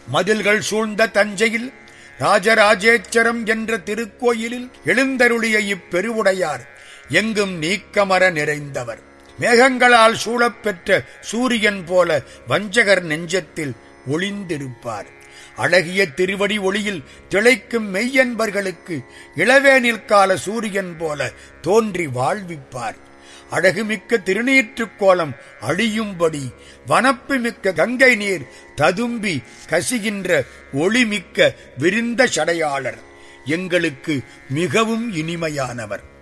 மதில்கள் சூழ்ந்த தஞ்சையில் ராஜராஜேச்சரம் என்ற திருக்கோயிலில் எழுந்தருளிய இப்பெருவுடையார் எங்கும் நீக்கமர நிறைந்தவர் மேகங்களால் சூழப்பெற்ற சூரியன் போல வஞ்சகர் நெஞ்சத்தில் ஒளிந்திருப்பார் அழகிய திருவடி ஒளியில் திளைக்கும் மெய்யன்பர்களுக்கு இளவேனில் கால சூரியன் போல தோன்றி வாழ்விப்பார் அழகுமிக்க திருநீற்றுக் கோலம் அழியும்படி வனப்புமிக்க கங்கை நீர் ததும்பி கசிகின்ற ஒளிமிக்க விரிந்த சடையாளர் எங்களுக்கு மிகவும் இனிமையானவர்